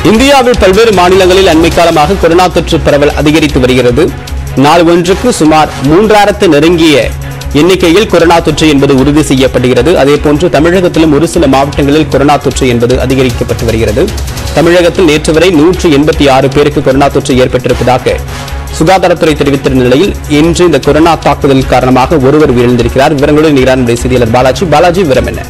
இந்தியாவில் பல்வேறு மாநிலங்களில் அண்மை காலமாக கொரோனா தொற்று பரவல் அதிகரித்து வருகிறது நாள் ஒன்றுக்கு சுமார் மூன்றாயிரத்து நெருங்கிய எண்ணிக்கையில் கொரோனா தொற்று என்பது உறுதி செய்யப்படுகிறது அதேபோன்று தமிழகத்திலும் ஒரு சில மாவட்டங்களில் கொரோனா தொற்று என்பது அதிகரிக்கப்பட்டு வருகிறது தமிழகத்தில் நேற்று வரை நூற்று எண்பத்தி ஆறு பேருக்கு கொரோனா தொற்று ஏற்பட்டிருப்பதாக சுகாதாரத்துறை தெரிவித்திருந்த நிலையில் இன்று இந்த கொரோனா தாக்குதல் காரணமாக ஒருவர் உயிரிழந்திருக்கிறார் விவரங்களுடன் நிகரான செய்தியாளர் பாலாஜி பாலாஜி விவரம் என்ன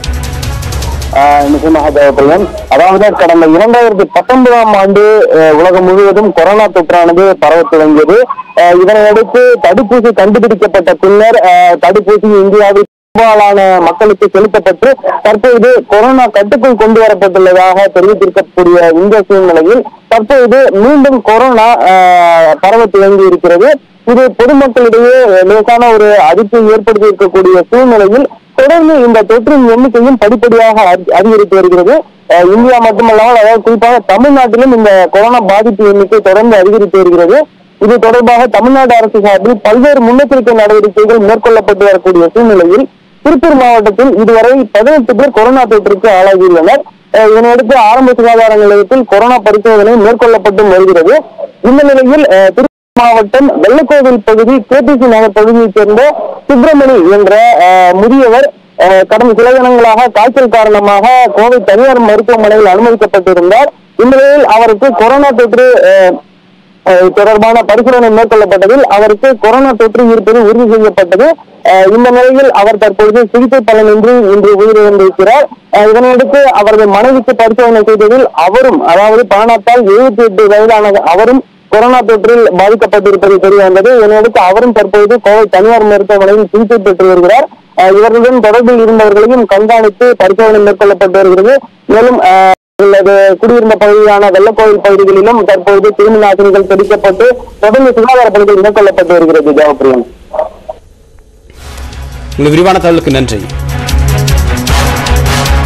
ஆஹ் நிச்சயமாக தேவைப்படும் அதாவது கடந்த இரண்டாயிரத்தி பத்தொன்பதாம் ஆண்டு ஆஹ் உலகம் முழுவதும் கொரோனா தொற்றானது பரவ துவங்கியது ஆஹ் இதனை அடுத்து தடுப்பூசி கண்டுபிடிக்கப்பட்ட பின்னர் ஆஹ் தடுப்பூசி இந்தியாவில் பெரும்பாலான மக்களுக்கு செலுத்தப்பட்டு தற்போது கொரோனா கட்டுக்குள் கொண்டு வரப்பட்டுள்ளதாக தெரிவித்திருக்கக்கூடிய இந்த சூழ்நிலையில் தற்போது மீண்டும் கொரோனா ஆஹ் பரவ துவங்கி இருக்கிறது இது பொதுமக்களிடையே லேசான ஒரு அதிர்ச்சியை ஏற்படுத்தி இருக்கக்கூடிய சூழ்நிலையில் தொடர்ந்து இந்த தொற்றின் எண்ணிக்கையும் படிப்படியாக அதி- அதிகரித்து வருகிறது அஹ் இந்தியா மட்டுமல்லாமல் அதாவது குறிப்பாக தமிழ்நாட்டிலும் இந்த கொரோனா பாதிப்பு எண்ணிக்கை தொடர்ந்து அதிகரித்து வருகிறது இது தொடர்பாக தமிழ்நாடு அரசு சார்பில் பல்வேறு முன்னெச்சரிக்கை நடவடிக்கைகள் மேற்கொள்ளப்பட்டு வரக்கூடிய சூழ்நிலையில் திருப்பூர் மாவட்டத்தில் இதுவரை பதினெட்டு பேர் கொரோனா தொற்றுக்கு ஆளாகியுள்ளனர் அஹ் இதனையடுத்து ஆரம்ப சுகாதார நிலையத்தில் கொரோனா பரிசோதனை மேற்கொள்ளப்பட்டு வருகிறது இந்த நிலையில் அஹ், திருப்பூர் மாவட்டம் வெள்ளக்கோவில் பகுதி கேபிசி நகர் பகுதியைச் சேர்ந்த சுப்பிரமணி என்ற அஹ், முதியவர் அஹ், கடந்த சில தினங்களாக காய்ச்சல் காரணமாக கோவை தனியார் மருத்துவமனையில் அனுமதிக்கப்பட்டிருந்தார் இந்நிலையில் அவருக்கு கொரோனா தொற்று அஹ், அஹ், தொடர்பான பரிசோதனை மேற்கொள்ளப்பட்டதில் அவருக்கு கொரோனா தொற்று இருப்பது உறுதி செய்யப்பட்டது அஹ், இந்த நிலையில் அவர் தற்பொழுது சிகிச்சை பலனின்றி இன்று உயிரிழந்திருக்கிறார் அஹ், இதனையடுத்து அவரது மனைவிக்கு பரிசோதனை செய்ததில் அவரும் அதாவது பணத்தால் எழுபத்தி எட்டு வயதான அவரும் கொரோனா தொற்றில் பாதிக்கப்பட்டிருப்பது தெரிய வந்தது இதனையடுத்து அவரும் தற்போது கோவை தனியார் மருத்துவமனையில் சிகிச்சை பெற்று வருகிறார் அஹ் இவர்களுடன் தொடர்பில் இருந்தவர்களையும் கண்காணித்து பரிசோதனை மேற்கொள்ளப்பட்டு வருகிறது மேலும் அஹ், உள்ளது குடியிருந்த பகுதியான வெள்ளக்கோவில் பகுதிகளிலும் தற்போது கிருமி நாசினிகள் தெளிக்கப்பட்டு தொடர்ந்து சுகாதார பணிகள் மேற்கொள்ளப்பட்டு வருகிறது ஜெயபிரியன் உங்கள் விரிவான தகவலுக்கு நன்றி